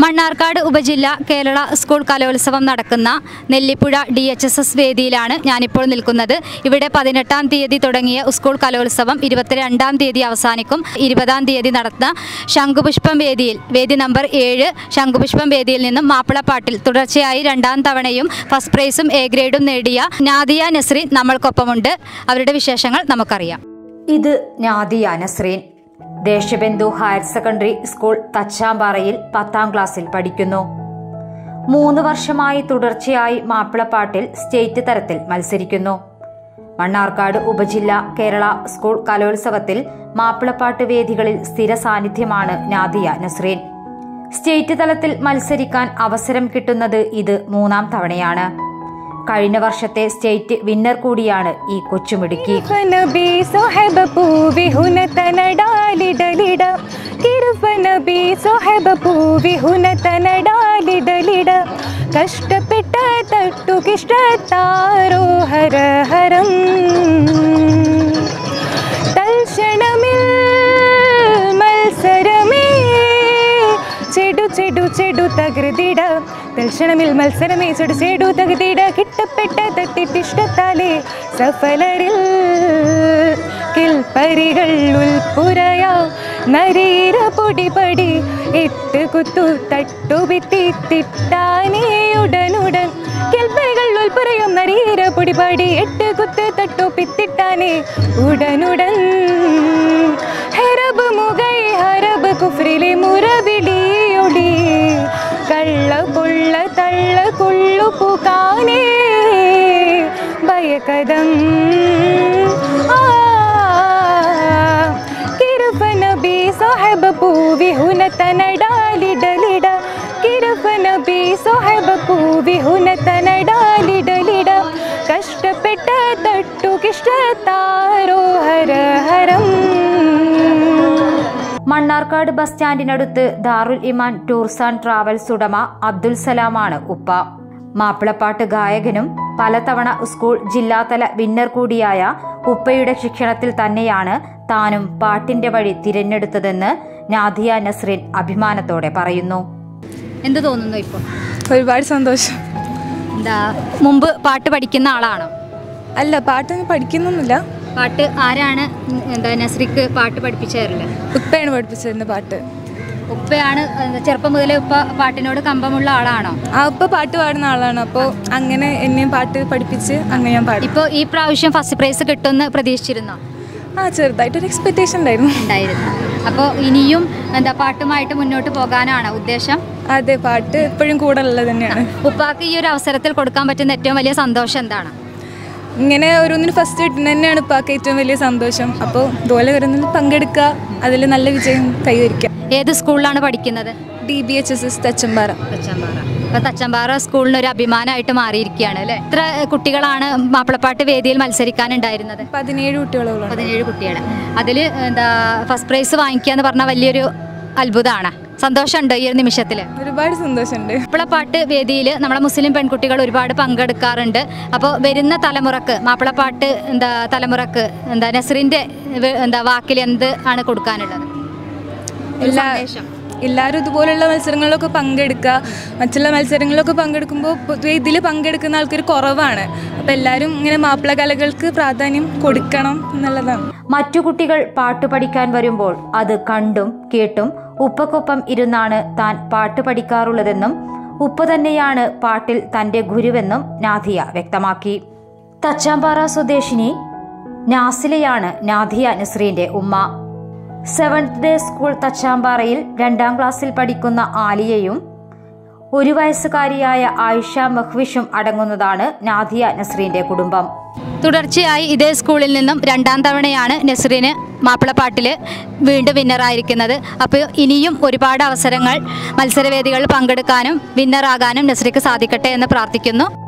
മണ്ണാർക്കാട് ഉപജില്ല കേരള സ്കൂൾ കലോത്സവം നടക്കുന്ന Nellipuzha D H S S വേദിയിലാണ് ഞാനിപ്പോൾ നിൽക്കുന്നത് ഇവിടെ പതിനെട്ടാം തീയതി തുടങ്ങിയ സ്കൂൾ കലോത്സവം ഇരുപത്തിരണ്ടാം തീയതി അവസാനിക്കും ഇരുപതാം തീയതി നടത്തുന്ന ശംഖുപുഷ്പം വേദിയിൽ വേദി നമ്പർ ഏഴ് ശംഖുപുഷ്പം വേദിയിൽ നിന്നും മാപ്പിളപ്പാട്ടിൽ തുടർച്ചയായി രണ്ടാം തവണയും ഫസ്റ്റ് പ്രൈസും എ ഗ്രേഡും നേടിയ നാദിയ നസ്രീൻ നമ്മൾക്കൊപ്പമുണ്ട് അവരുടെ വിശേഷങ്ങൾ നമുക്കറിയാം ഇത് Nadia Nasreen Deshabandhu higher secondary school തച്ചാമ്പാറയിൽ പത്താം ക്ലാസ്സിൽ പഠിക്കുന്നു മൂന്ന് വർഷമായി തുടർച്ചയായി മാപ്പിളപ്പാട്ടിൽ സ്റ്റേറ്റ് തലത്തിൽ മത്സരിക്കുന്നു മണ്ണാർക്കാട് ഉപജില്ല കേരള സ്കൂൾ കലോത്സവത്തിൽ മാപ്പിളപ്പാട്ട് വേദികളിൽ സ്ഥിര സാന്നിധ്യമാണ് നാദിയ നസ്രീൻ സ്റ്റേറ്റ് തലത്തിൽ മത്സരിക്കാൻ അവസരം കിട്ടുന്നത് ഇത് മൂന്നാം തവണയാണ് കഴിഞ്ഞ വർഷത്തെ സ്റ്റേറ്റ് വിന്നർ കൂടിയാണ് ഈ കൊച്ചുമിടുക്കി നബി സൊഹബ പൂവി ഹുനതന ഡാലിടലിട കിരുഫ നബി സൊഹബ പൂവി ഹുനതന ഡാലിടലിട കഷ്ടപ്പെട്ട തട്ടുകിഷ്ടത്താരോ ഹര ഹരം തൽക്ഷണമിൽ മത്സരമേ ചെടു ചെടു ചെടു തകൃതിട തൽക്ഷണമിൽ മത്സരമേ ചെടു ചെടു തകൃതിട കിട്ടപ്പെട്ട തട്ടിട്ടിഷ്ടത്താലേ സഫലരിൽ കിൽപ്പരികൾ ഉൾപ്പുരയ നരീര പൊടിപടി ഇട്ട് കുത്തു തട്ടുവിത്തി തിട്ടാനേ ഉടനുടൻ കിൽപ്പരികൾ ഉൾപ്പുരയും നരീര പൊടിപടി എട്ട് കുത്ത് തട്ടു പിത്തിട്ടാനേ ഉടനുടൻ ഹെറബ് മുഗൈ ഹറബ് കുഫ്രിലെ മുറവിളിയൊടി കള്ള കൊള്ള തള്ള കൊള്ളു പുകാനേ ഭയകദം ആ കിരുഫ നബി സാഹബ പൂവി ഹുനതന ഡാലിടലിട കിരുഫ നബി സാഹബ പൂവി ഹുനതന ഡാലിടലിട കഷ്ടപ്പെട്ട തട്ടുകിഷ്ടത്താരോ ഹര ഹരം മണ്ണാർക്കാട് ബസ് സ്റ്റാൻഡിനടുത്ത് Darul Iman tours and travels ഉടമ അബ്ദുൽ സലാമാണ് ഉപ്പ മാപ്പിളപ്പാട്ട് ഗായകനും പലതവണ സ്കൂൾ ജില്ലാതല വിന്നർ കൂടിയായ ഉപ്പയുടെ ശിക്ഷണത്തിൽ തന്നെയാണ് താനും പാട്ടിന്റെ വഴി തിരഞ്ഞെടുത്തതെന്ന് നാദിയ നസ്രീൻ അഭിമാനത്തോടെ പറയുന്നു എന്ത് തോന്നുന്നു ഇപ്പോൾ ഒരുപാട് സന്തോഷം എന്താ മുമ്പ് പാട്ട് പഠിക്കുന്ന ആളാണോ അല്ല പാട്ടൊന്നും പഠിക്കുന്നൊന്നുമില്ല പാട്ട് ആരാണ് എന്താ നസ്രിക്ക് പാട്ട് പഠിപ്പിച്ചു തരല് ഉപ്പയാണ് പഠിപ്പിച്ചിരുന്ന പാട്ട് ഉപ്പയാണ് എന്താ, ചെറുപ്പം മുതലേ ഉപ്പ പാട്ടിനോട് കമ്പമുള്ള ആളാണോ ആ ഉപ്പ പാട്ട് പാടുന്ന ആളാണ് അപ്പോൾ അങ്ങനെ എന്നെയും പാട്ട് പഠിപ്പിച്ച് അങ്ങനെ ഞാൻ പാടും ഇപ്പോൾ ഈ പ്രാവശ്യം ഫസ്റ്റ് പ്രൈസ് കിട്ടുമെന്ന് പ്രതീക്ഷിച്ചിരുന്നോ ആ ചെറുതായിട്ടൊരു എക്സ്പെക്റ്റേഷൻ ഉണ്ടായിരുന്നു ഉണ്ടായിരുന്നു അപ്പോൾ ഇനിയും എന്താ പാട്ടുമായിട്ട് മുന്നോട്ട് പോകാനാണ് ഉദ്ദേശം അതെ പാട്ട് എപ്പോഴും കൂടെ ഉള്ളത് തന്നെയാണ് ഉപ്പാക്ക് ഈ ഒരു അവസരത്തിൽ കൊടുക്കാൻ പറ്റുന്ന ഏറ്റവും വലിയ സന്തോഷം എന്താണ് ഇങ്ങനെ ഓരോന്നിന് ഫസ്റ്റ് കിട്ടുന്ന തന്നെയാണ് ഇപ്പൊക്കെ ഏറ്റവും വലിയ സന്തോഷം അപ്പോൾ ഇതുപോലെ ഓരോന്നിൽ പങ്കെടുക്കുക അതിൽ നല്ല വിജയം കൈവരിക്കുക ഏത് സ്കൂളിലാണ് പഠിക്കുന്നത് D B H S S Thachampara Thachampara അപ്പോൾ തച്ചമ്പാറ സ്കൂളിന് ഒരു അഭിമാനമായിട്ട് മാറിയിരിക്കുകയാണ് അല്ലേ എത്ര കുട്ടികളാണ് മാപ്പിളപ്പാട്ട് വേദിയിൽ മത്സരിക്കാനുണ്ടായിരുന്നത് പതിനേഴ് കുട്ടികളോളം പതിനേഴ് കുട്ടികൾ അതിൽ എന്താ ഫസ്റ്റ് പ്രൈസ് വാങ്ങിക്കുക എന്ന് പറഞ്ഞാൽ വലിയൊരു അത്ഭുതമാണ് സന്തോഷമുണ്ട് ഈ ഒരു നിമിഷത്തിൽ ഒരുപാട് സന്തോഷമുണ്ട് മാപ്പിളപ്പാട്ട് വേദിയിൽ നമ്മളെ മുസ്ലിം പെൺകുട്ടികൾ ഒരുപാട് പങ്കെടുക്കാറുണ്ട് അപ്പോൾ വരുന്ന തലമുറക്ക് മാപ്പിളപ്പാട്ട് എന്താ തലമുറക്ക് എന്താ നസറിൻ്റെ എന്താ വാക്കിൽ എന്ത് ആണ് കൊടുക്കാനുള്ളത് ഒരു എല്ലാ സന്ദേശം. എല്ലാവരും ഇതുപോലുള്ള മത്സരങ്ങളിലൊക്കെ പങ്കെടുക്കുക മറ്റുള്ള മത്സരങ്ങളിലൊക്കെ പങ്കെടുക്കുമ്പോൾ പൊതുവെ ഇതിൽ പങ്കെടുക്കുന്ന ആൾക്കാർ കുറവാണ് അപ്പോൾ എല്ലാവരും ഇങ്ങനെ മാപ്പിള കലകൾക്ക് പ്രാധാന്യം കൊടുക്കണം എന്നുള്ളതാണ് മറ്റു കുട്ടികൾ പാട്ട് പഠിക്കാൻ വരുമ്പോൾ അത് കണ്ടും കേട്ടും ഉപ്പക്കൊപ്പം ഇരുന്നാണ് താൻ പാട്ട് പഠിക്കാറുള്ളതെന്നും ഉപ്പ തന്നെയാണ് പാട്ടിൽ തന്റെ ഗുരുവെന്നും നാദിയ വ്യക്തമാക്കി തച്ചാമ്പാറ സ്വദേശിനി നാസിലയാണ് നാദിയ നസ്രീന്റെ ഉമ്മ സെവൻത് ഡേ സ്കൂൾ തച്ചാമ്പാറയിൽ രണ്ടാം ക്ലാസ്സിൽ പഠിക്കുന്ന ആലിയയും ഒരു വയസ്സുകാരിയായ ആയിഷ മഹ്വിഷും അടങ്ങുന്നതാണ് നാദിയ നസ്രീന്റെ കുടുംബം തുടർച്ചയായി ഇതേ സ്കൂളിൽ നിന്നും രണ്ടാം തവണയാണ് നസ്രീന് മാപ്പിളപ്പാട്ടിൽ വീണ്ടും വിന്നറായിരിക്കുന്നത് അപ്പോൾ ഇനിയും ഒരുപാട് അവസരങ്ങൾ മത്സരവേദികളിൽ പങ്കെടുക്കാനും വിന്നറാകാനും നസ്രിക്ക് സാധിക്കട്ടെ എന്ന് പ്രാർത്ഥിക്കുന്നു